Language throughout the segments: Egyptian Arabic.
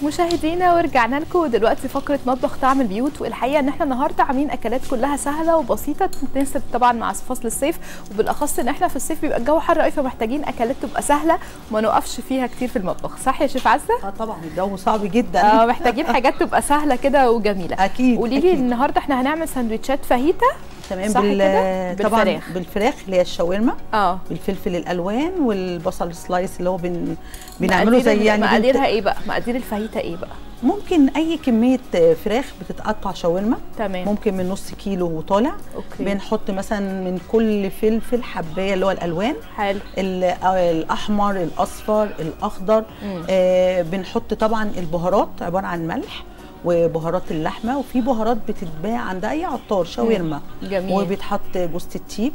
مشاهدينا ورجعنا لكم دلوقتي فقره مطبخ طعم البيوت والحقيقه ان احنا النهارده عاملين اكلات كلها سهله وبسيطه تناسب طبعا مع فصل الصيف وبالاخص ان احنا في الصيف بيبقى الجو حر قوي فمحتاجين اكلات تبقى سهله وما نقفش فيها كتير في المطبخ صح يا شيف عزه اه طبعا الجو صعب جدا اه محتاجين حاجات تبقى سهله كده وجميله اكيد قولي لي أكيد. النهارده احنا هنعمل سندوتشات فاهيتا تمام صح بال... كده؟ طبعا بالفراخ. بالفراخ اللي هي الشاورما اه بالفلفل الالوان والبصل سلايس اللي هو بن... بنعمله مقادير زي ال- يعني مقاديرها بنت... ايه بقى مقادير الفاهيتا ايه بقى ممكن اي كميه فراخ بتتقطع شاورما تمام ممكن من نص كيلو وطالع اوكي بنحط مثلا من كل فلفل حبايه اللي هو الالوان حلو ال- آه، الاحمر الاصفر الاخضر مم. آه بنحط طبعا البهارات عباره عن ملح وبهارات اللحمه وفي بهارات بتتباع عند اي عطار شاورما جميل وبيتحط جوز التيب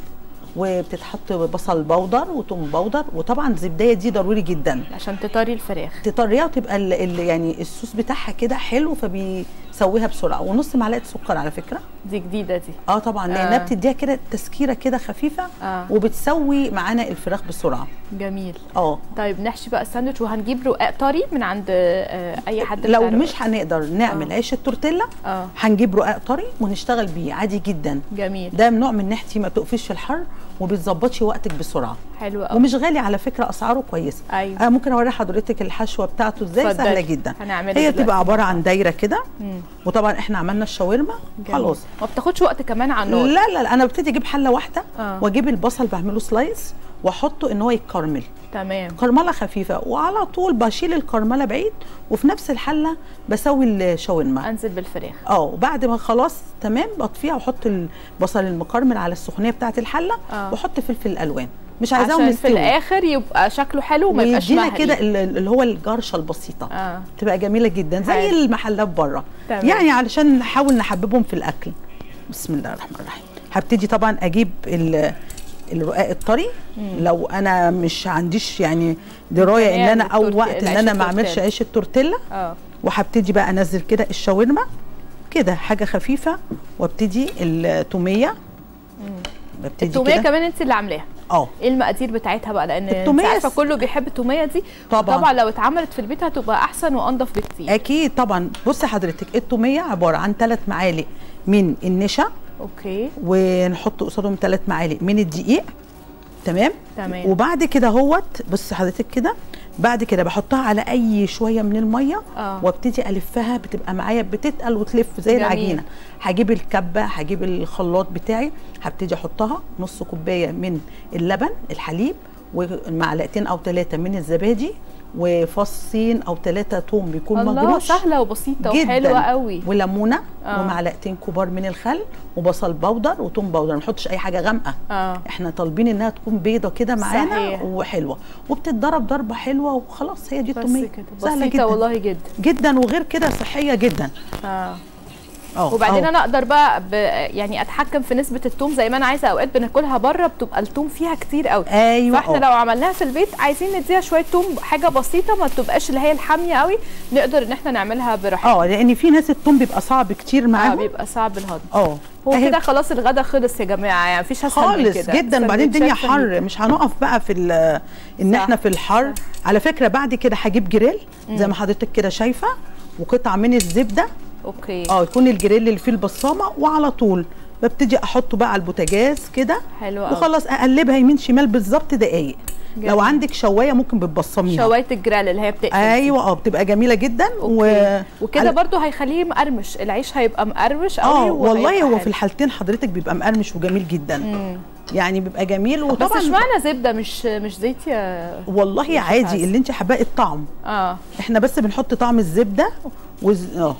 وبتتحط بصل بودر وتوم بودر وطبعا الزبديه دي ضروري جدا عشان تطري الفراخ تطريها وتبقى ال ال يعني الصوص بتاعها كده حلو فبيسويها بسرعه ونص معلقه سكر على فكره دي جديده دي اه طبعا لانها آه. بتديها كده تسكيره كده خفيفه اه وبتسوي معانا الفراخ بسرعه جميل اه طيب نحشي بقى الساندوتش وهنجيب رقاق طري من عند آه، اي حد لو بتاع رقاق. مش هنقدر نعمل آه. عيش التورتيلا اه هنجيب رقاق طري ونشتغل بيه عادي جدا جميل ده نوع من ناحيتي ما بتقفش في الحر وبتظبطش وقتك بسرعه حلو قوي ومش غالي على فكره اسعاره كويسه ايوه آه ممكن اوري حضرتك الحشوه بتاعته ازاي اتفضلي. سهله جدا هنعملها هي دلوقتي. بتبقى عباره عن دايره كده مم. وطبعا احنا عملنا الشاورما جميل. خلاص ما بتاخدش وقت كمان على النار لا لا لا انا ببتدي اجيب حله واحده آه. واجيب البصل بعمله سلايس واحطه ان هو يتكرمل تمام كرمله خفيفه وعلى طول بشيل الكرمله بعيد وفي نفس الحله بسوي الشاورما انزل بالفراخ اه وبعد ما خلاص تمام بطفيها واحط البصل المكرمل على السخونيه بتاعه الحله آه. واحط فلفل الوان مش عايزاهم عشان في مستوي الاخر يبقى شكله حلو وما يبقاش ويدينا مهري كده ال- اللي هو الجرشه البسيطه اه تبقى جميله جدا زي حلو. المحلات بره تمام. يعني علشان نحاول نحببهم في الاكل بسم الله الرحمن الرحيم هبتدي طبعا اجيب ال- الرقاق الطري لو انا مش عنديش يعني درايه ان انا او التورتي- وقت ان العيش انا ما اعملش التورتيلا. عيش التورتيلا اه وهبتدي بقى انزل كده الشاورما كده حاجه خفيفه وابتدي التوميه ببتدي التوميه كده كمان انت اللي عاملاها اه ايه المقادير بتاعتها بقى لان انت التومية عارفه س- كله بيحب التوميه دي طبعا. طبعا لو اتعملت في البيت هتبقى احسن وانضف بكتير اكيد طبعا بصي حضرتك التوميه عباره عن ثلاث معالق من النشا اوكي ونحط قصادهم ثلاث معالق من الدقيق تمام تمام وبعد كده هوت بص حضرتك كده بعد كده بحطها على اي شويه من الميه اه وابتدي الفها بتبقى معايا بتتقل وتلف زي جميل. العجينه هجيب الكبه هجيب الخلاط بتاعي هبتدي احطها نص كوبايه من اللبن الحليب ومعلقتين او ثلاثه من الزبادي وفصين او ثلاثه توم بيكون الله مجروش سهله وبسيطه جداً. وحلوه قوي وليمونه آه. آه. ومعلقتين كبار من الخل وبصل بودر وتوم بودر ما نحطش اي حاجه غامقه اه احنا طالبين انها تكون بيضه كده معانا صحيح. وحلوه وبتتضرب ضربه حلوه وخلاص هي دي بس التوميه كده سهله بسيطه جدا والله جدا جدا وغير كده صحيه جدا اه اه وبعدين أهو. انا اقدر بقى ب... يعني اتحكم في نسبه التوم زي ما انا عايزه اوقات بناكلها بره بتبقى التوم فيها كتير قوي ايوه فاحنا آه. لو عملناها في البيت عايزين نديها شويه توم حاجه بسيطه ما تبقاش اللي هي الحاميه قوي نقدر ان احنا نعملها براحتنا اه لان في ناس التوم بيبقى صعب كتير اه معاهم بيبقى صعب الهضم اه هو أهي كده خلاص الغدا خلص يا جماعه يعني مفيش اسهل من خالص كده جدا وبعدين الدنيا سندوتشات حر سهلة. مش هنقف بقى في ال- ان صح. احنا في الحر على فكره بعد كده هجيب جريل زي ما حضرتك كده شايفه وقطعه من الزبده اوكي اه يكون الجريل اللي فيه البصامه وعلى طول ببتدي احطه بقى على البوتاجاز كده حلو قوي وخلاص اقلبها يمين شمال بالظبط دقايق جميل. لو عندك شوايه ممكن بتبصميها شوايه الجرال اللي هي بتقفل ايوه اه بتبقى جميله جدا اوكي وكده على- برضو هيخليه مقرمش العيش هيبقى مقرمش قوي اه والله وهيبقى هو حلو. في الحالتين حضرتك بيبقى مقرمش وجميل جدا مم. يعني بيبقى جميل بس وطبعا اشمعنى زبده مش مش زيت يا والله مش عادي عايزة. اللي انت حباه الطعم اه احنا بس بنحط طعم الزبده وز... اه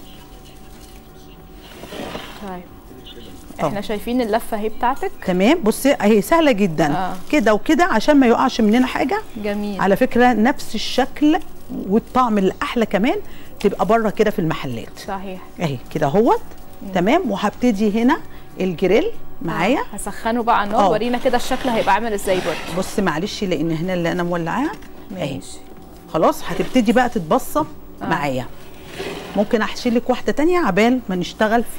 طيب آه. احنا شايفين اللفه اهي بتاعتك تمام بصي اهي سهله جدا آه. كده وكده عشان ما يقعش مننا حاجه جميل على فكره نفس الشكل والطعم الاحلى كمان تبقى بره كده في المحلات صحيح اهي كده اهوت تمام وهبتدي هنا الجريل معايا آه. هسخنه بقى على النار آه. ورينا كده الشكل هيبقى عامل ازاي برضه بص معلش لان هنا اللي انا مولعاها اهي ماشي خلاص هتبتدي بقى تتبصم آه. معايا ممكن احشي لك واحده تانية عبال ما نشتغل فيها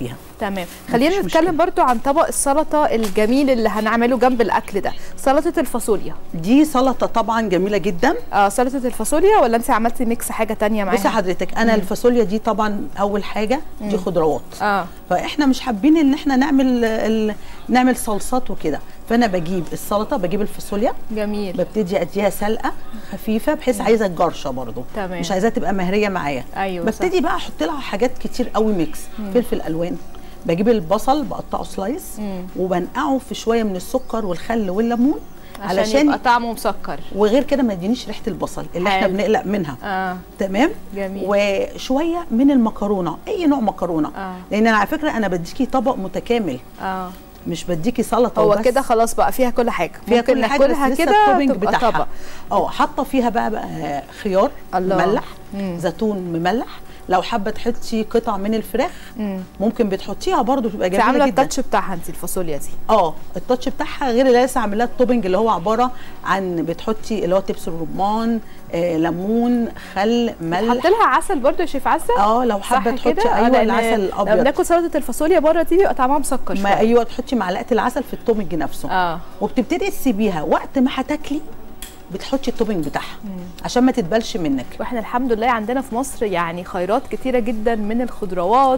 تمام خلينا مفيش نتكلم مشكلة. برضو عن طبق السلطه الجميل اللي هنعمله جنب الاكل ده سلطه الفاصوليا دي سلطه طبعا جميله جدا اه سلطه الفاصوليا ولا انت عملتي ميكس حاجه تانية معاها بصي حضرتك انا الفاصوليا دي طبعا اول حاجه دي خضروات اه فاحنا مش حابين ان احنا نعمل ال... نعمل صلصات وكده فانا بجيب السلطه بجيب الفاصوليا جميل ببتدي اديها سلقه خفيفه بحيث عايزه الجرشه برضو تمام. مش عايزاها تبقى مهريه معايا أيوة ببتدي بقى احط لها حاجات كتير قوي ميكس فلفل الوان بجيب البصل بقطعه سلايس وبنقعه في شويه من السكر والخل والليمون عشان علشان يبقى طعمه مسكر وغير كده ما يدينيش ريحه البصل اللي احنا حلو. بنقلق منها اه تمام جميل. وشويه من المكرونه اي نوع مكرونه آه. لان انا على فكره انا بديكي طبق متكامل اه مش بديكي سلطه هو وبس. كده خلاص بقى فيها كل حاجه فيها ممكن كل حاجه ناكلها بس لسه كده التوبنج تبقى بتاعها طبق اه حاطه فيها بقى, بقى خيار الله. مملح مم. زيتون مملح لو حابه تحطي قطع من الفراخ مم. ممكن بتحطيها برضو بتبقى انت جميله عامله جدا التاتش بتاعها انت الفاصوليا دي اه التاتش بتاعها غير اللي لسه عاملاه التوبنج اللي هو عباره عن بتحطي اللي هو تبس الرمان آه ليمون خل حط ملح لها عسل برضو يا شيف عسل اه لو حابه صح كده؟ تحطي آه، ايوه لأن العسل لما الابيض بناكل سلطه الفاصوليا بره دي بيبقى طعمها مسكر ما شويه ايوه تحطي معلقه العسل في التوبنج نفسه اه وبتبتدي تسيبيها وقت ما هتاكلي بتحطي التوبنج بتاعها عشان ما تتبلش منك واحنا الحمد لله عندنا في مصر يعني خيرات كتيره جدا من الخضروات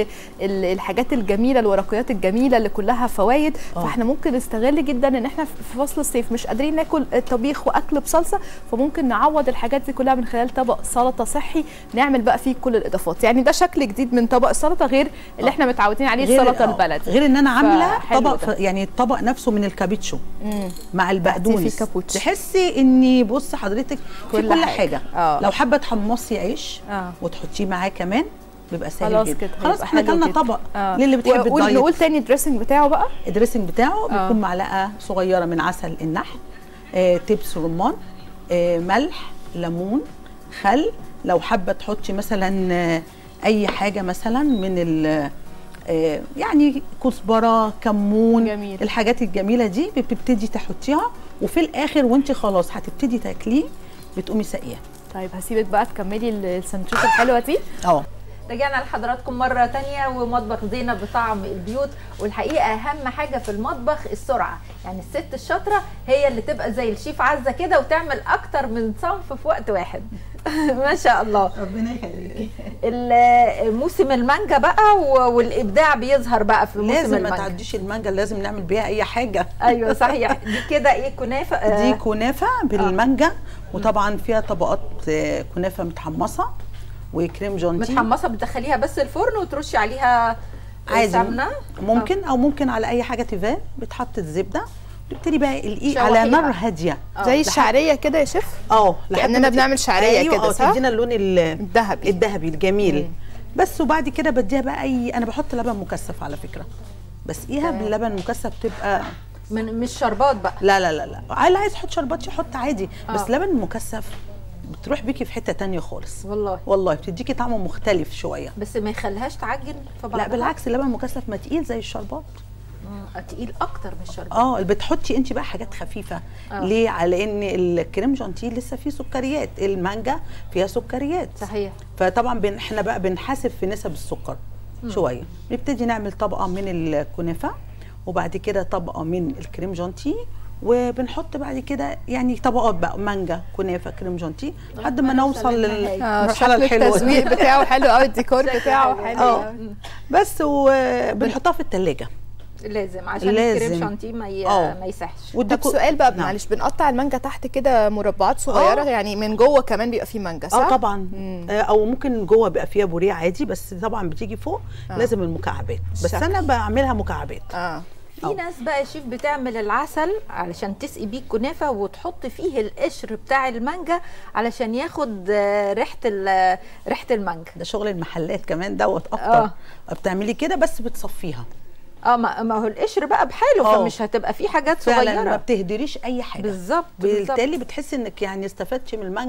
والحاجات الجميله الورقيات الجميله اللي كلها فوائد آه. فاحنا ممكن نستغل جدا ان احنا في فصل الصيف مش قادرين ناكل طبيخ واكل بصلصه فممكن نعوض الحاجات دي كلها من خلال طبق سلطه صحي نعمل بقى فيه كل الاضافات يعني ده شكل جديد من طبق السلطه غير اللي آه. احنا متعودين عليه غير السلطه آه، البلدي غير ان انا عامله فحلو طبق ده. ف- يعني الطبق نفسه من الكابيتشو مم. مع البقدونس كابوتشي. تحسي اني بص حضرتك في كل كل حاجة. حاجه, آه. لو حابه تحمصي عيش آه. وتحطيه معاه كمان بيبقى سهل خلاص جدا كده خلاص هيبقى احنا حلو كلنا جدا. طبق آه. للي بتحب وقول- الدايت نقول تاني الدريسنج بتاعه بقى الدريسنج بتاعه آه. بيكون معلقه صغيره من عسل النحل آه، تبس رمان آه، ملح ليمون خل لو حابه تحطي مثلا آه، اي حاجه مثلا من ال آه، يعني كزبره كمون جميل. الحاجات الجميله دي بتبتدي تحطيها وفي الاخر وانت خلاص هتبتدي تاكليه بتقومي ساقيه طيب هسيبك بقى تكملي السندوتشات الحلوه دي اه رجعنا لحضراتكم مرة تانية ومطبخ زينب بطعم البيوت والحقيقة أهم حاجة في المطبخ السرعة يعني الست الشاطرة هي اللي تبقى زي الشيف عزة كده وتعمل أكتر من صنف في وقت واحد ما شاء الله ربنا يخليكي ال- موسم المانجا بقى و- والإبداع بيظهر بقى في موسم لازم ما المانجا تعديش المانجا لازم نعمل بيها اي حاجه أيوة صحيح دي كده إيه كنافة آه، دي كنافه بالمانجا وطبعا فيها طبقات آه، كنافه متحمصه وكريم جانتي متحمصة بتدخليها بس الفرن وترشي عليها عادي سمنة ممكن او ممكن على اي حاجه تيفال بتحط الزبده تبتدي بقى الايه على شوحيها. نار هاديه زي لحد- الشعريه كده يا شيف اه لحد كأننا ما ت- بنعمل شعرية أيوة، كده، اه صح؟ تدينا اللون ال- الذهبي الذهبي الجميل مم. بس وبعد كده بديها بقى اي انا بحط لبن مكثف على فكره بس ايها تمام. باللبن مكثف تبقى من مش شربات بقى لا لا لا لا اللي عايز يحط شربات يحط عادي بس آه. لبن مكثف بتروح بيكي في حته تانية خالص والله والله بتديكي طعم مختلف شويه بس ما يخليهاش تعجن في بعضها لا بالعكس اللبن المكثف ما تقيل زي الشربات مم، تقيل اكتر من الشربات اه بتحطي انت بقى حاجات خفيفه آه. ليه على ان الكريم جانتيه لسه فيه سكريات المانجا فيها سكريات صحيح فطبعا بن احنا بقى بنحاسب في نسب السكر شويه نبتدي نعمل طبقه من الكنافه وبعد كده طبقه من الكريم جانتيه وبنحط بعد كده يعني طبقات بقى مانجا كنافه كريم جانتيه لحد ما ربنا نوصل يسلمها لك. آه، للمرحله شكل الحلوه التزويق دي. بتاعه حلو قوي الديكور شكله بتاعه حلو. حلو اه أوي. بس وبنحطها في الثلاجه لازم عشان لازم. الكريم شانتيه ما ي... آه. ما يسحش طب والديكو- سؤال بقى نعم. معلش بنقطع المانجا تحت كده مربعات صغيره آه. يعني من جوه كمان بيبقى فيه مانجا صح؟ اه طبعا مم. آه او ممكن جوه بيبقى فيها بوريه عادي بس طبعا بتيجي فوق آه. آه. لازم المكعبات بس شكل. انا بعملها مكعبات اه في أو. ناس بقى يا شيف بتعمل العسل علشان تسقي بيه الكنافه وتحط فيه القشر بتاع المانجا علشان ياخد آه، ريحه ال- ريحه المانجا ده شغل المحلات كمان دوت اكتر آه. آه. بتعملي كده بس بتصفيها اه ما ما هو القشر بقى بحاله آه. فمش هتبقى فيه حاجات فعلا ما صغيره بتهدريش اي حاجه بالظبط بالظبط. بالتالي بتحسي انك يعني استفدتي من المانجا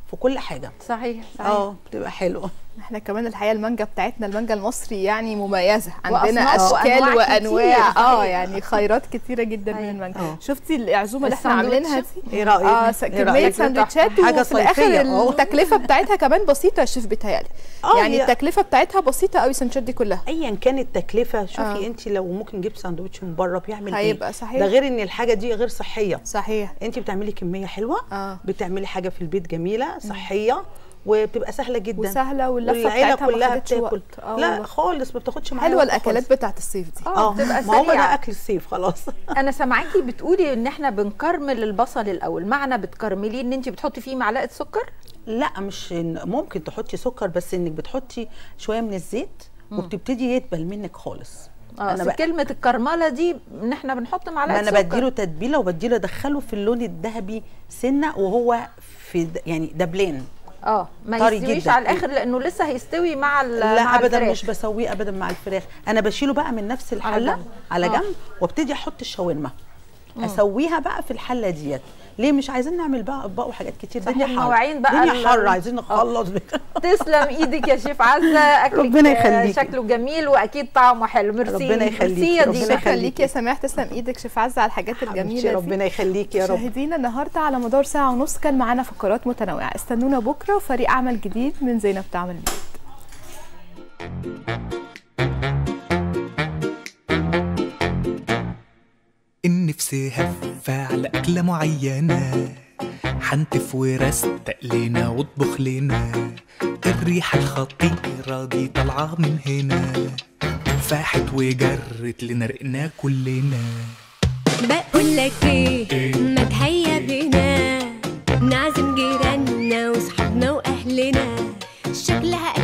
في كل حاجه صحيح صحيح اه بتبقى حلوه احنا كمان الحقيقه المانجا بتاعتنا المانجا المصري يعني مميزه عندنا وأصناف اشكال وأنواع وانواع كتير. اه صحيح. يعني خيرات كتيره جدا من أيوة. المانجا آه. شفتي العزومه اللي احنا الساندوتش؟ عاملينها دي ايه رايك اه س- إيه كميه رأيك؟ سندوتشات حاجة وفي الاخر صيفية، آه. التكلفه بتاعتها كمان بسيطه يا شيف بيتهيألي آه، يعني هي- التكلفه بتاعتها بسيطه قوي السندوتشات دي كلها ايا كانت التكلفه شوفي آه. انت لو ممكن جبت ساندوتش من بره بيعمل هيبقى ايه صحيح. ده غير ان الحاجه دي غير صحيه صحيح انت بتعملي كميه حلوه اه بتعملي حاجه في البيت جميله صحيه وبتبقى سهله جدا وسهله واللفه والعيله بتاعتها ما كلها خدتش بتاكل وقت اه لا والله. خالص ما بتاخدش معايا حلوه وقت الاكلات خالص. بتاعت الصيف دي اه بتبقى ما هو ده سريعه اكل الصيف خلاص انا سامعاكي بتقولي ان احنا بنكرمل البصل الاول معنى بتكرمليه ان انت بتحطي فيه معلقه سكر لا مش إن- ممكن تحطي سكر بس انك بتحطي شويه من الزيت وبتبتدي يدبل منك خالص اه انا أصل بقى- كلمه الكرمله دي ان احنا بنحط معلقه ما انا سكر. بديله تتبيله وبديله ادخله في اللون الذهبي سنه وهو في د- يعني دبلان اه ما طري يستويش جداً. على الاخر لانه لسه هيستوي مع ال- لا مع ابدا الفراخ. مش بسويه ابدا مع الفراخ انا بشيله بقى من نفس الحله جنب. على آه. جنب وابتدي احط الشاورما اسويها بقى في الحله ديت ليه مش عايزين نعمل بقى اطباق وحاجات كتير صحيح، الدنيا حر مواعين بقى ال- الدنيا حر عايزين نخلص تسلم ايدك يا شيف عزه اكلك ربنا آه، يخليكي. شكله جميل واكيد طعمه حلو ميرسي ربنا يخليكي، ميرسي يا ربنا دينا شكرا يخليكي. ليكي يا سماح تسلم ايدك شيف عزه على الحاجات حبيبتي، الجميله دي ربنا يخليكي يا رب مشاهدينا النهارده على مدار ساعه ونص كان معانا فقرات متنوعه استنونا بكره وفريق عمل جديد من زينب تعمل بيت النفس هفة على أكلة معينة حنتف ورستق لنا واطبخ لنا الريحة الخطيرة دي طالعة من هنا فاحت وجرت لنا رقنا كلنا بقول لك ايه ما تهيا بينا نعزم جيراننا وصحابنا واهلنا شكلها